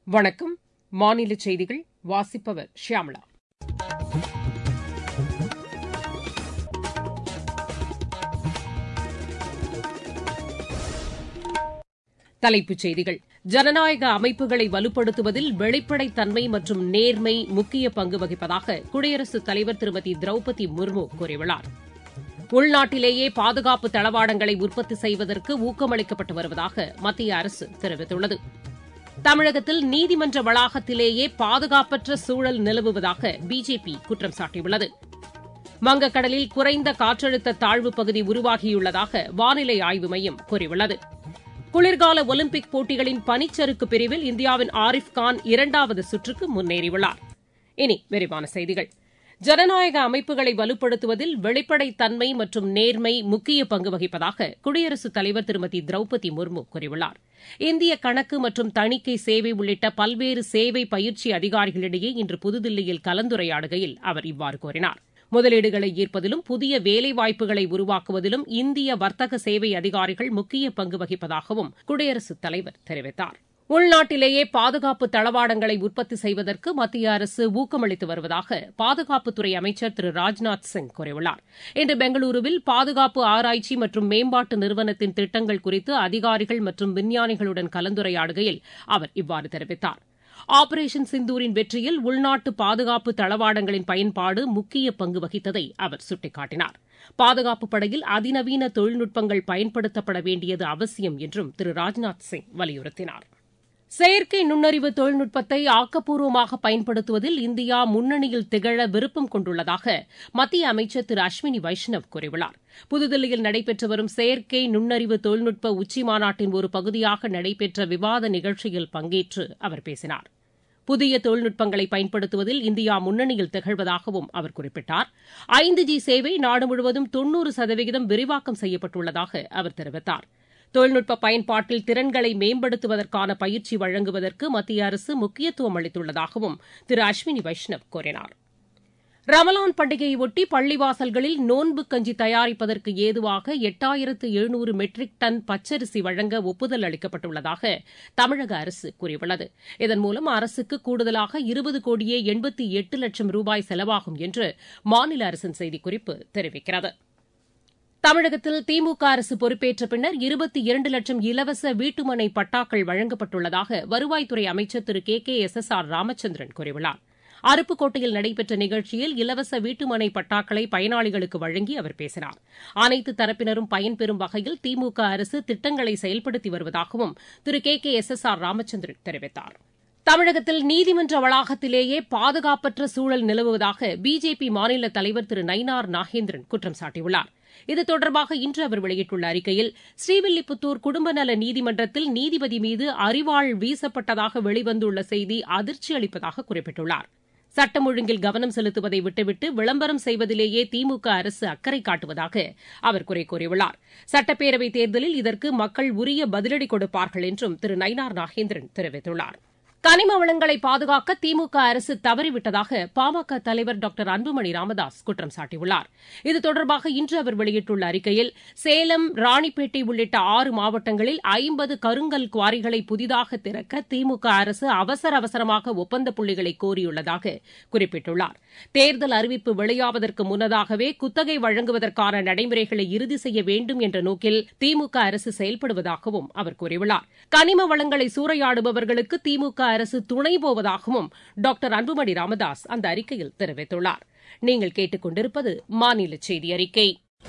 வணக்கம் மாநில செய்திகள் வாசிப்பவர் ஷியாமளா தலைப்புச் செய்திகள் ஜனநாயக அமைப்புகளை வலுப்படுத்துவதில் வெளிப்படைத்தன்மை மற்றும் நேர்மை முக்கிய பங்கு வகிப்பதாக குடியரசுத் தலைவர் திருமதி திரௌபதி முர்மு கூறியுள்ளார் உள்நாட்டிலேயே பாதுகாப்பு தளவாடங்களை உற்பத்தி செய்வதற்கு ஊக்கமளிக்கப்பட்டு வருவதாக மத்திய அரசு தெரிவித்துள்ளது தமிழகத்தில் நீதிமன்ற வளாகத்திலேயே பாதுகாப்பற்ற சூழல் நிலவுவதாக பிஜேபி குற்றம் சாட்டியுள்ளது வங்கக்கடலில் குறைந்த காற்றழுத்த தாழ்வுப் பகுதி உருவாகியுள்ளதாக வானிலை ஆய்வு மையம் கூறியுள்ளது குளிர்கால ஒலிம்பிக் போட்டிகளின் பனிச்சறுக்கு பிரிவில் இந்தியாவின் ஆரிஃப் கான் இரண்டாவது சுற்றுக்கு முன்னேறியுள்ளார் இனி விரிவான செய்திகள் ஜனநாயக அமைப்புகளை வலுப்படுத்துவதில் வெளிப்படைத்தன்மை மற்றும் நேர்மை முக்கிய பங்கு வகிப்பதாக குடியரசுத் தலைவர் திருமதி திரௌபதி முர்மு கூறியுள்ளார் இந்திய கணக்கு மற்றும் தணிக்கை சேவை உள்ளிட்ட பல்வேறு சேவை பயிற்சி அதிகாரிகளிடையே இன்று புதுதில்லியில் கலந்துரையாடுகையில் அவர் இவ்வாறு கூறினார் முதலீடுகளை ஈர்ப்பதிலும் புதிய வேலைவாய்ப்புகளை உருவாக்குவதிலும் இந்திய வர்த்தக சேவை அதிகாரிகள் முக்கிய பங்கு வகிப்பதாகவும் குடியரசுத் தலைவர் தெரிவித்தார் உள்நாட்டிலேயே பாதுகாப்பு தளவாடங்களை உற்பத்தி செய்வதற்கு மத்திய அரசு ஊக்கமளித்து வருவதாக பாதுகாப்புத்துறை அமைச்சர் திரு ராஜ்நாத் சிங் கூறியுள்ளார் இன்று பெங்களூருவில் பாதுகாப்பு ஆராய்ச்சி மற்றும் மேம்பாட்டு நிறுவனத்தின் திட்டங்கள் குறித்து அதிகாரிகள் மற்றும் விஞ்ஞானிகளுடன் கலந்துரையாடுகையில் அவர் இவ்வாறு தெரிவித்தார் ஆபரேஷன் சிந்தூரின் வெற்றியில் உள்நாட்டு பாதுகாப்பு தளவாடங்களின் பயன்பாடு முக்கிய பங்கு வகித்ததை அவர் சுட்டிக்காட்டினார் பாதுகாப்பு படையில் அதிநவீன தொழில்நுட்பங்கள் பயன்படுத்தப்பட வேண்டியது அவசியம் என்றும் திரு ராஜ்நாத் சிங் வலியுறுத்தினார் செயற்கை நுண்ணறிவு தொழில்நுட்பத்தை ஆக்கப்பூர்வமாக பயன்படுத்துவதில் இந்தியா முன்னணியில் திகழ விருப்பம் கொண்டுள்ளதாக மத்திய அமைச்சர் திரு அஸ்வினி வைஷ்ணவ் கூறியுள்ளார் புதுதில்லியில் நடைபெற்று வரும் செயற்கை நுண்ணறிவு தொழில்நுட்ப உச்சிமாநாட்டின் ஒரு பகுதியாக நடைபெற்ற விவாத நிகழ்ச்சியில் பங்கேற்று அவர் பேசினார் புதிய தொழில்நுட்பங்களை பயன்படுத்துவதில் இந்தியா முன்னணியில் திகழ்வதாகவும் அவர் குறிப்பிட்டார் ஐந்து ஜி சேவை நாடு முழுவதும் தொன்னூறு சதவிகிதம் விரிவாக்கம் செய்யப்பட்டுள்ளதாக அவர் தெரிவித்தார் தொழில்நுட்ப பயன்பாட்டில் திறன்களை மேம்படுத்துவதற்கான பயிற்சி வழங்குவதற்கு மத்திய அரசு முக்கியத்துவம் அளித்துள்ளதாகவும் திரு அஸ்வினி வைஷ்ணவ் கூறினார் ரமலான் பண்டிகையொட்டி பள்ளிவாசல்களில் நோன்பு கஞ்சி தயாரிப்பதற்கு ஏதுவாக எட்டாயிரத்து எழுநூறு மெட்ரிக் டன் பச்சரிசி வழங்க ஒப்புதல் அளிக்கப்பட்டுள்ளதாக தமிழக அரசு கூறியுள்ளது இதன் மூலம் அரசுக்கு கூடுதலாக இருபது கோடியே எண்பத்தி எட்டு லட்சம் ரூபாய் செலவாகும் என்று மாநில அரசின் செய்திக்குறிப்பு தெரிவிக்கிறது தமிழகத்தில் திமுக அரசு பொறுப்பேற்ற பின்னர் இருபத்தி இரண்டு லட்சம் இலவச வீட்டுமனை பட்டாக்கள் வழங்கப்பட்டுள்ளதாக வருவாய்த்துறை அமைச்சர் திரு K K S S R Ramachandran கூறியுள்ளார் அருப்புக்கோட்டையில் நடைபெற்ற நிகழ்ச்சியில் இலவச வீட்டுமனை பட்டாக்களை பயனாளிகளுக்கு வழங்கி அவர் பேசினார் அனைத்து தரப்பினரும் பயன்பெறும் வகையில் திமுக அரசு திட்டங்களை செயல்படுத்தி வருவதாகவும் திரு K K S S R Ramachandran தெரிவித்தார் தமிழகத்தில் நீதிமன்ற வளாகத்திலேயே பாதுகாப்பற்ற சூழல் நிலவுவதாக பிஜேபி மாநில தலைவர் திரு நயினார் நாகேந்திரன் குற்றம் சாட்டியுள்ளார் இது தொடர்பாக இன்று அவர் வெளியிட்டுள்ள அறிக்கையில் ஸ்ரீவில்லிபுத்தூர் குடும்ப நல நீதிமன்றத்தில் நீதிபதி மீது அரிவாள் வீசப்பட்டதாக வெளிவந்துள்ள செய்தி அதிர்ச்சி அளிப்பதாக குறிப்பிட்டுள்ளார் சட்டம் ஒழுங்கில் கவனம் செலுத்துவதை விட்டுவிட்டு விளம்பரம் செய்வதிலேயே திமுக அரசு அக்கறை காட்டுவதாக அவர் குறை கூறியுள்ளார் சட்டப்பேரவைத் தேர்தலில் இதற்கு மக்கள் உரிய பதிலடி கொடுப்பார்கள் என்றும் திரு நயினார் நாகேந்திரன் தெரிவித்துள்ளார் கனிம வளங்களை பாதுகாக்க திமுக அரசு தவறிவிட்டதாக பாமக தலைவர் டாக்டர் அன்புமணி ராமதாஸ் குற்றம் சாட்டியுள்ளார் இது தொடர்பாக இன்று அவர் வெளியிட்டுள்ள அறிக்கையில் சேலம் ராணிப்பேட்டை உள்ளிட்ட ஆறு மாவட்டங்களில் ஐம்பது கருங்கல் குவாரிகளை புதிதாக திறக்க திமுக அரசு அவசர அவசரமாக ஒப்பந்த புள்ளிகளை கோரியுள்ளதாக குறிப்பிட்டுள்ளார் தேர்தல் அறிவிப்பு வெளியாவதற்கு முன்னதாகவே குத்தகை வழங்குவதற்கான நடைமுறைகளை இறுதி செய்ய வேண்டும் என்ற நோக்கில் திமுக அரசு செயல்படுவதாகவும் அவர் கூறியுள்ளார் கனிம வளங்களை சூறையாடுபவர்களுக்கு திமுக அரசு துணை போவதாகவும் டாக்டர் அன்புமணி ராமதாஸ் அந்த அறிக்கையில் தெரிவித்துள்ளார் நீங்கள் கேட்டுக் கொண்டிருப்பது மாநில செய்தி அறிக்கை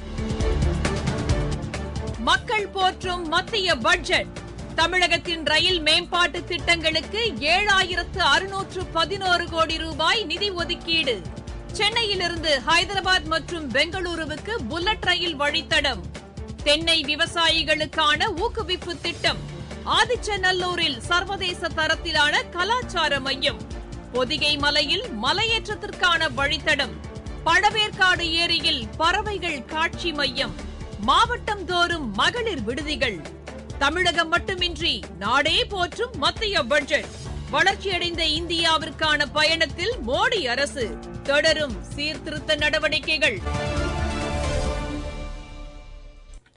மக்கள் போற்றும் மத்திய பட்ஜெட் தமிழகத்தின் ரயில் மேம்பாட்டு திட்டங்களுக்கு ஏழாயிரத்து அறுநூற்று பதினோரு கோடி ரூபாய் நிதி ஒதுக்கீடு சென்னையிலிருந்து ஹைதராபாத் மற்றும் பெங்களூருவுக்கு புல்லட் ரயில் வழித்தடம் தென்னை விவசாயிகளுக்கான ஊக்குவிப்பு திட்டம் ஆதிச்சநல்லூரில் சர்வதேச தரத்திலான கலாச்சார மையம் பொதிகை மலையில் மலையேற்றத்திற்கான வழித்தடம் பழவேற்காடு ஏரியில் பறவைகள் காட்சி மையம் மாவட்டம் தோறும் மகளிர் விடுதிகள் தமிழகம் மட்டுமின்றி நாடே போற்றும் மத்திய பட்ஜெட் வளர்ச்சியடைந்த இந்தியாவிற்கான பயணத்தில் மோடி அரசு தொடரும் சீர்திருத்த நடவடிக்கைகள்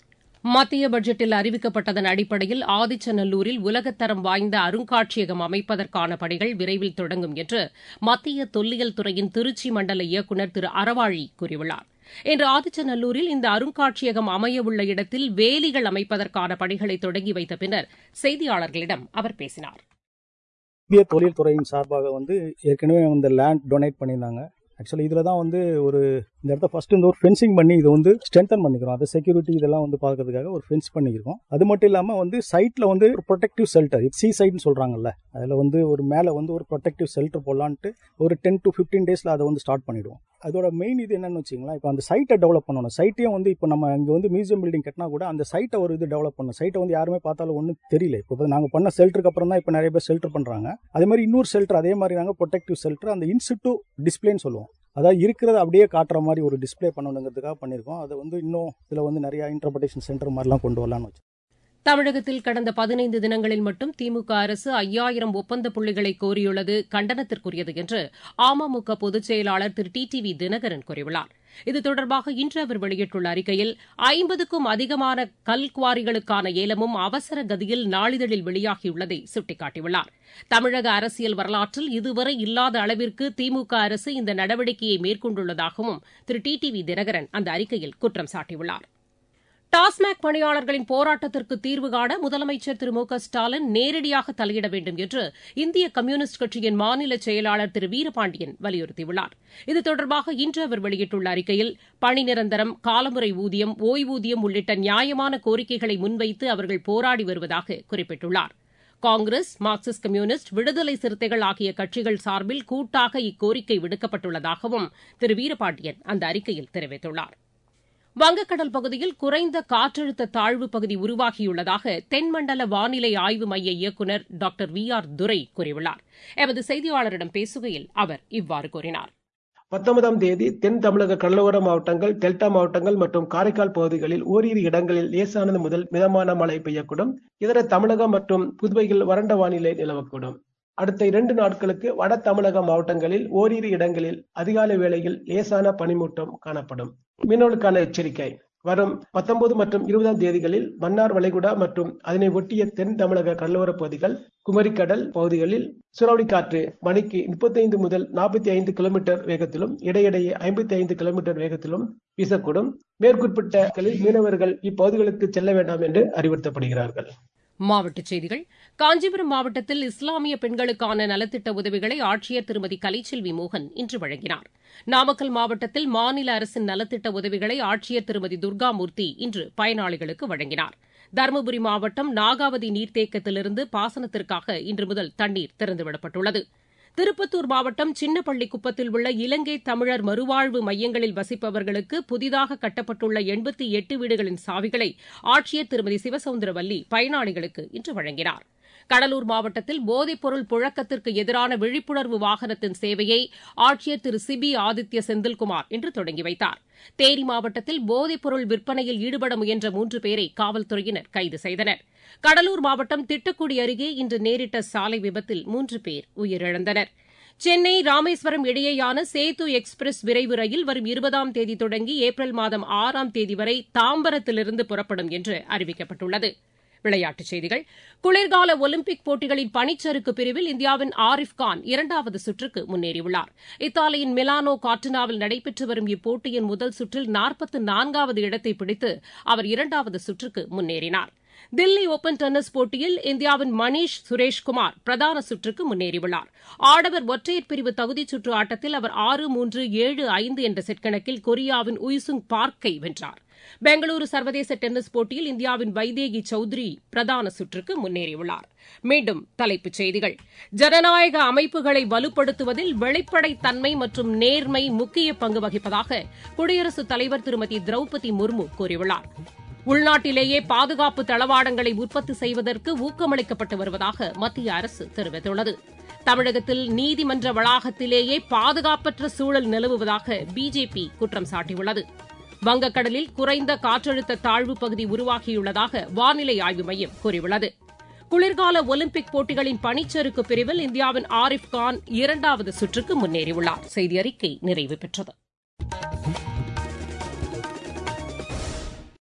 மத்திய பட்ஜெட்டில் அறிவிக்கப்பட்டதன் அடிப்படையில் ஆதிச்சநல்லூரில் உலகத்தரம் வாய்ந்த அருங்காட்சியகம் அமைப்பதற்கான பணிகள் விரைவில் தொடங்கும் என்று மத்திய தொல்லியல் துறையின் திருச்சி மண்டல இயக்குநர் திரு அறவாழி கூறியுள்ளார் இன்று ஆதிச்சநல்லூரில் இந்த அருங்காட்சியகம் அமையவுள்ள இடத்தில் வேலிகள் அமைப்பதற்கான பணிகளை தொடங்கி வைத்த பின்னர் செய்தியாளர்களிடம் அவர் பேசினார் இந்திய தொழில் துறையின் சார்பாக வந்து ஏற்கனவே இந்த லேண்ட் டொனேட் பண்ணியிருந்தாங்க ஆக்சுவலி இதில் தான் வந்து ஒரு இந்த இடத்த ஃபர்ஸ்ட் இந்த ஒரு ஃபென்சிங் பண்ணி இதை வந்து ஸ்ட்ரென்தன் பண்ணிக்கிறோம் அது செக்யூரிட்டி இதெல்லாம் வந்து பார்க்கறதுக்காக ஒரு ஃபென்ஸ் பண்ணியிருக்கோம் அது மட்டும் இல்லாமல் வந்து சைட்டில் வந்து ஒரு ப்ரொடெக்டிவ் ஷெல்டர் சி சைட்னு சொல்கிறாங்கல்ல அதில் வந்து ஒரு மேலே வந்து ஒரு ப்ரொடெக்டிவ் ஷெல்டர் போடலான்ட்டு ஒரு டென் டு ஃபிஃப்டீன் டேஸில் அதை வந்து ஸ்டார்ட் பண்ணிவிடுவோம் அதோட மெயின் இது என்னன்னு வச்சிங்களா இப்போ அந்த சைட்டை டெவலப் பண்ணணும் சைட்டையும் வந்து இப்போ நம்ம இங்கே வந்து மியூசியம் பில்டிங் கட்டினா கூட அந்த சைட்டை ஒரு இது டெவலப் பண்ணணும் சைட்டை வந்து யாருமே பார்த்தாலும் ஒன்றும் தெரியல இப்போ நாங்கள் பண்ண ஷெல்டருக்கு அப்புறம் தான் இப்போ நிறைய பேர் ஷெல்டர் பண்ணுறாங்க அதே மாதிரி இன்னொரு ஷெல்டர் அதே மாதிரி நாங்கள் ப்ரொடெக்டிவ் ஷெல்டர் அந்த இன்சிட்டு டிஸ்பிளேன்னு சொல்லுவோம் அதாவது இருக்கிறத அப்படியே காட்டுற மாதிரி ஒரு டிஸ்பிளே பண்ணணுங்கிறதுக்காக பண்ணியிருக்கோம் அதை வந்து இன்னும் இதில் வந்து நிறைய இன்டர்பிரேஷன் சென்டர் மாதிரிலாம் கொண்டு வரலாம்னு வச்சு தமிழகத்தில் கடந்த பதினைந்து தினங்களில் மட்டும் திமுக அரசு ஐயாயிரம் ஒப்பந்த புள்ளிகளை கோரியுள்ளது கண்டனத்திற்குரியது என்று அமமுக பொதுச் செயலாளர் திரு டி டி வி தினகரன் கூறியுள்ளார் இது தொடர்பாக இன்று அவர் வெளியிட்டுள்ள அறிக்கையில் ஐம்பதுக்கும் அதிகமான கல் குவாரிகளுக்கான ஏலமும் அவசர கதியில் நாளிதழில் வெளியாகியுள்ளதை சுட்டிக்காட்டியுள்ளார் தமிழக அரசியல் வரலாற்றில் இதுவரை இல்லாத அளவிற்கு திமுக அரசு இந்த நடவடிக்கையை மேற்கொண்டுள்ளதாகவும் திரு டி டி வி தினகரன் அந்த அறிக்கையில் குற்றம் சாட்டியுள்ளார் டாஸ்மாக் பணியாளர்களின் போராட்டத்திற்கு தீர்வு காண முதலமைச்சர் திரு மு க ஸ்டாலின் நேரடியாக தலையிட வேண்டும் என்று இந்திய கம்யூனிஸ்ட் கட்சியின் மாநில செயலாளர் திரு வீரபாண்டியன் வலியுறுத்தியுள்ளார் இது தொடர்பாக இன்று அவர் வெளியிட்டுள்ள அறிக்கையில் பணி நிரந்தரம் காலமுறை ஊதியம் ஓய்வூதியம் உள்ளிட்ட நியாயமான கோரிக்கைகளை முன்வைத்து அவர்கள் போராடி வருவதாக குறிப்பிட்டுள்ளார் காங்கிரஸ் மார்க்சிஸ்ட் கம்யூனிஸ்ட் விடுதலை சிறுத்தைகள் ஆகிய கட்சிகள் சார்பில் கூட்டாக இக்கோரிக்கை விடுக்கப்பட்டுள்ளதாகவும் திரு வீரபாண்டியன் அந்த அறிக்கையில் தெரிவித்துள்ளாா் வங்கக்கடல் பகுதியில் குறைந்த காற்றழுத்த தாழ்வு பகுதி உருவாகியுள்ளதாக தென்மண்டல வானிலை ஆய்வு மைய இயக்குநர் டாக்டர் வி ஆர் துரை கூறியுள்ளார் எமது செய்தியாளரிடம் பேசுகையில் அவர் இவ்வாறு கூறினார் பத்தொன்பதாம் தேதி தென் தமிழக கடலோர மாவட்டங்கள் டெல்டா மாவட்டங்கள் மற்றும் காரைக்கால் பகுதிகளில் ஓரிரு இடங்களில் லேசானது முதல் மிதமான மழை பெய்யக்கூடும் இதர தமிழகம் மற்றும் புதுவையில் வறண்ட வானிலை நிலவக்கூடும் அடுத்த இரண்டு நாட்களுக்கு வட தமிழக மாவட்டங்களில் ஓரிரு இடங்களில் அதிகாலை வேளையில் லேசான பனிமூட்டம் காணப்படும் மீனவர்களுக்கான எச்சரிக்கை வரும் பத்தொன்பது மற்றும் இருபதாம் தேதிகளில் மன்னார் வளைகுடா மற்றும் அதனை ஒட்டிய தென் தமிழக கடலோர பகுதிகள் குமரிக்கடல் பகுதிகளில் சூறாவளி காற்று மணிக்கு முப்பத்தைந்து முதல் நாற்பத்தி ஐந்து கிலோமீட்டர் வேகத்திலும் இடையிடையே ஐம்பத்தி ஐந்து கிலோமீட்டர் வேகத்திலும் வீசக்கூடும் மேற்குறிப்பிட்ட மீனவர்கள் இப்பகுதிகளுக்கு செல்ல வேண்டாம் என்று அறிவுறுத்தப்படுகிறார்கள் மாவட்டச் செய்திகள் காஞ்சிபுரம் மாவட்டத்தில் இஸ்லாமிய பெண்களுக்கான நலத்திட்ட உதவிகளை ஆட்சியர் திருமதி கலைச்செல்வி மோகன் இன்று வழங்கினார் நாமக்கல் மாவட்டத்தில் மாநில அரசின் நலத்திட்ட உதவிகளை ஆட்சியர் திருமதி துர்காமூர்த்தி இன்று பயனாளிகளுக்கு வழங்கினார் தருமபுரி மாவட்டம் நாகாவதி நீர்த்தேக்கத்திலிருந்து பாசனத்திற்காக இன்று முதல் தண்ணீர் திறந்துவிடப்பட்டுள்ளது திருப்பத்தூர் மாவட்டம் சின்னப்பள்ளிக்குப்பத்தில் உள்ள இலங்கை தமிழர் மறுவாழ்வு மையங்களில் வசிப்பவர்களுக்கு புதிதாக கட்டப்பட்டுள்ள எண்பத்தி எட்டு வீடுகளின் சாவிகளை ஆட்சியர் திருமதி சிவசவுந்தரவல்லி பயனாளிகளுக்கு இன்று வழங்கினார் கடலூர் மாவட்டத்தில் போதைப்பொருள் புழக்கத்திற்கு எதிரான விழிப்புணர்வு வாகனத்தின் சேவையை ஆட்சியர் திரு சிபி ஆதித்ய செந்தில்குமார் இன்று தொடங்கி வைத்தார் தேனி மாவட்டத்தில் போதைப்பொருள் விற்பனையில் ஈடுபட முயன்ற மூன்று பேரை காவல்துறையினர் கைது செய்தனர் கடலூர் மாவட்டம் திட்டக்குடி அருகே இன்று நேரிட்ட சாலை விபத்தில் மூன்று பேர் உயிரிழந்தனர் சென்னை ராமேஸ்வரம் இடையேயான சேது எக்ஸ்பிரஸ் விரைவு ரயில் வரும் இருபதாம் தேதி தொடங்கி ஏப்ரல் மாதம் ஆறாம் தேதி வரை தாம்பரத்திலிருந்து புறப்படும் என்று அறிவிக்கப்பட்டுள்ளது விளையாட்டுச் செய்திகள் குளிர்கால ஒலிம்பிக் போட்டிகளின் பனிச்சறுக்கு பிரிவில் இந்தியாவின் ஆரிஃப் கான் இரண்டாவது சுற்றுக்கு முன்னேறியுள்ளார் இத்தாலியின் மிலானோ கார்டினாவில் நடைபெற்று வரும் இப்போட்டியின் முதல் சுற்றில் நாற்பத்து நான்காவது இடத்தை பிடித்து அவர் இரண்டாவது சுற்றுக்கு முன்னேறினார் தில்லி ஒபன் டென்னிஸ் போட்டியில் இந்தியாவின் மணீஷ் சுரேஷ்குமார் பிரதான சுற்றுக்கு முன்னேறியுள்ளார் ஆடவர் ஒற்றையர் பிரிவு தகுதிச் சுற்று ஆட்டத்தில் அவர் ஆறு மூன்று ஏழு ஐந்து என்ற செட் கணக்கில் கொரியாவின் உய்சுங் பார்க்கை வென்றார் பெங்களூரு சர்வதேச டென்னிஸ் போட்டியில் இந்தியாவின் வைதேகி சௌத்ரி பிரதான சுற்றுக்கு முன்னேறியுள்ளார் மீண்டும் தலைப்புச் செய்திகள் ஜனநாயக அமைப்புகளை வலுப்படுத்துவதில் வெளிப்படைத்தன்மை மற்றும் நேர்மை முக்கிய பங்கு வகிப்பதாக குடியரசுத் தலைவர் திருமதி திரௌபதி முர்மு கூறியுள்ளார் உள்நாட்டிலேயே பாதுகாப்பு தளவாடங்களை உற்பத்தி செய்வதற்கு ஊக்கமளிக்கப்பட்டு வருவதாக மத்திய அரசு தெரிவித்துள்ளது தமிழகத்தில் நீதிமன்ற வளாகத்திலேயே பாதுகாப்பற்ற சூழல் நிலவுவதாக பிஜேபி குற்றம் சாட்டியுள்ளது வங்கக்கடலில் குறைந்த காற்றழுத்த தாழ்வு பகுதி உருவாகியுள்ளதாக வானிலை ஆய்வு மையம் கூறியுள்ளது குளிர்கால ஒலிம்பிக் போட்டிகளின் பனிச்சறுக்கு பிரிவில் இந்தியாவின் ஆரிஃப் கான் இரண்டாவது சுற்றுக்கு முன்னேறியுள்ளார் செய்தி அறிக்கை நிறைவு பெற்றது